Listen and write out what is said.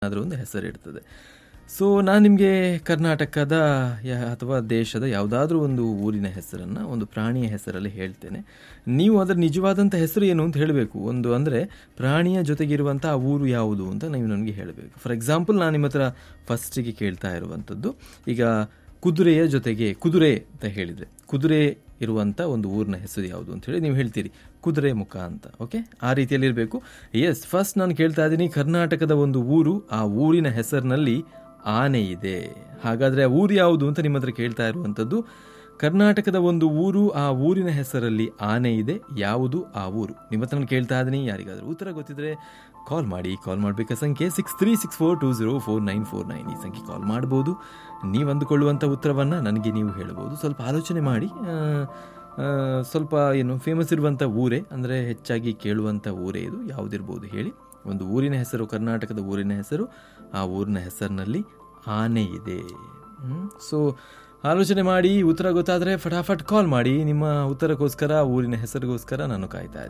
ಏನಾದರೂ ಒಂದು ಹೆಸರಿರ್ತದೆ ಸೊ ನಾನು ನಿಮಗೆ ಕರ್ನಾಟಕದ ಯಾ- ಅಥವಾ ದೇಶದ ಯಾವುದಾದ್ರೂ ಒಂದು ಊರಿನ ಹೆಸರನ್ನು ಒಂದು ಪ್ರಾಣಿಯ ಹೆಸರಲ್ಲಿ ಹೇಳ್ತೇನೆ ನೀವು ಅದರ ನಿಜವಾದಂಥ ಹೆಸರು ಏನು ಅಂತ ಹೇಳಬೇಕು ಒಂದು ಅಂದರೆ ಪ್ರಾಣಿಯ ಜೊತೆಗಿರುವಂಥ ಆ ಊರು ಯಾವುದು ಅಂತ ನೀವು ನನಗೆ ಹೇಳಬೇಕು ಫಾರ್ ಎಕ್ಸಾಂಪಲ್ ನಾನು ನಿಮ್ಮ ಹತ್ರ ಫಸ್ಟಿಗೆ ಕೇಳ್ತಾ ಇರುವಂಥದ್ದು ಈಗ ಕುದುರೆಯ ಜೊತೆಗೆ ಕುದುರೆ ಅಂತ ಹೇಳಿದರೆ ಕುದುರೆ ಇರುವಂಥ ಒಂದು ಊರಿನ ಹೆಸರು ಯಾವುದು ಅಂತ ಹೇಳಿ ನೀವು ಹೇಳ್ತೀರಿ ಕುದುರೆ ಮುಖ ಅಂತ ಓಕೆ ಆ ರೀತಿಯಲ್ಲಿ ಇರಬೇಕು ಎಸ್ ಫಸ್ಟ್ ನಾನು ಕೇಳ್ತಾ ಇದ್ದೀನಿ ಕರ್ನಾಟಕದ ಒಂದು ಊರು ಆ ಊರಿನ ಹೆಸರಿನಲ್ಲಿ ಆನೆ ಇದೆ ಹಾಗಾದರೆ ಆ ಊರು ಯಾವುದು ಅಂತ ನಿಮ್ಮ ಹತ್ರ ಕೇಳ್ತಾ ಇರುವಂಥದ್ದು ಕರ್ನಾಟಕದ ಒಂದು ಊರು ಆ ಊರಿನ ಹೆಸರಲ್ಲಿ ಆನೆ ಇದೆ ಯಾವುದು ಆ ಊರು ನಿಮ್ಮ ಹತ್ರ ನಾನು ಕೇಳ್ತಾ ಇದ್ದೀನಿ ಯಾರಿಗಾದರೂ ಉತ್ತರ ಗೊತ್ತಿದ್ರೆ ಕಾಲ್ ಮಾಡಿ ಕಾಲ್ ಮಾಡಬೇಕಾದ ಸಂಖ್ಯೆ six three six four two zero four nine four nine ಈ ಸಂಖ್ಯೆ ಕಾಲ್ ಮಾಡ್ಬೋದು ನೀವು ಅಂದುಕೊಳ್ಳುವಂಥ ಉತ್ತರವನ್ನು ನನಗೆ ನೀವು ಹೇಳ್ಬೋದು ಸ್ವಲ್ಪ ಆಲೋಚನೆ ಮಾಡಿ ಆ, ಆ, ಸ್ವಲ್ಪ ಏನು ಫೇಮಸ್ ಇರುವಂಥ ಊರೇ ಅಂದರೆ ಹೆಚ್ಚಾಗಿ ಕೇಳುವಂಥ ಊರೇ ಇದು ಯಾವುದಿರ್ಬೋದು ಹೇಳಿ ಒಂದು ಊರಿನ ಹೆಸರು ಕರ್ನಾಟಕದ ಊರಿನ ಹೆಸರು ಆ ಊರಿನ ಹೆಸರಿನಲ್ಲಿ ಆನೆ ಇದೆ ಸೊ ಆಲೋಚನೆ ಮಾಡಿ ಉತ್ತರ ಗೊತ್ತಾದರೆ ಫಟಾಫಟ್ ಕಾಲ್ ಮಾಡಿ ನಿಮ್ಮ ಉತ್ತರಕ್ಕೋಸ್ಕರ ಊರಿನ ಹೆಸರಿಗೋಸ್ಕರ ನಾನು ಕಾಯ್ತಾ ಇದ್ದೀನಿ